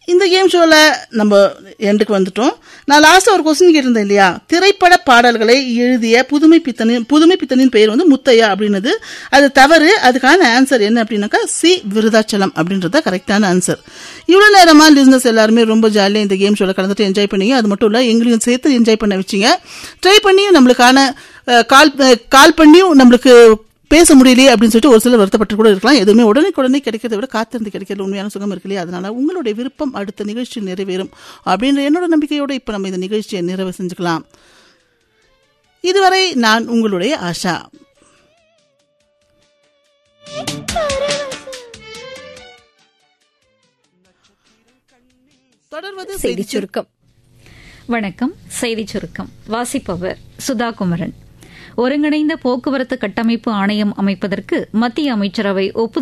இந்த கேம் ஷோவில் நம்ம எண்டுக்கு வந்துட்டோம் நான் லாஸ்ட்டாக ஒரு கொஸ்டின் கேட்டிருந்தேன் இல்லையா திரைப்பட பாடல்களை எழுதிய புதுமை பித்தனின் புதுமை பித்தனின் பெயர் வந்து முத்தையா அப்படின்னது அது தவறு அதுக்கான ஆன்சர் என்ன அப்படின்னாக்கா சி விருதாச்சலம் அப்படின்றத கரெக்டான ஆன்சர் இவ்வளோ நேரமாக லிஸ்னஸ் எல்லாருமே ரொம்ப ஜாலியாக இந்த கேம் ஷோவில் கலந்துட்டு என்ஜாய் பண்ணீங்க அது மட்டும் இல்லை எங்களையும் சேர்த்து என்ஜாய் பண்ண வச்சிங்க ட்ரை பண்ணியும் நம்மளுக்கான அஹ், கால் அஹ், கால் பண்ணியும் நம்மளுக்கு பேச முடியலையே அப்படின்னு சொல்லிட்டு ஒரு சிலர் வருத்தப்பட்டு கூட இருக்கலாம் எதுவுமே உடனே உடனே கிடைக்கிறத விட காத்திருந்து கிடைக்கிறது உண்மையான சுகம் இருக்கு இல்லையா அதனால உங்களுடைய விருப்பம் அடுத்த நிகழ்ச்சி நிறைவேறும் அப்படின்ற என்னோட நம்பிக்கையோட இப்போ நம்ம இந்த நிகழ்ச்சியை நிறைவு செஞ்சுக்கலாம் இதுவரை நான் உங்களுடைய ஆஷா தொடர்வது செய்தி சுருக்கம் வணக்கம் செய்தி சுருக்கம் வாசிப்பவர் சுதா குமரன் ஒருங்கிணைந்த போக்குவரத்து கட்டமைப்பு ஆணையம் அமைப்பதற்கு மத்திய அமைச்சரவை ஒப்புதல்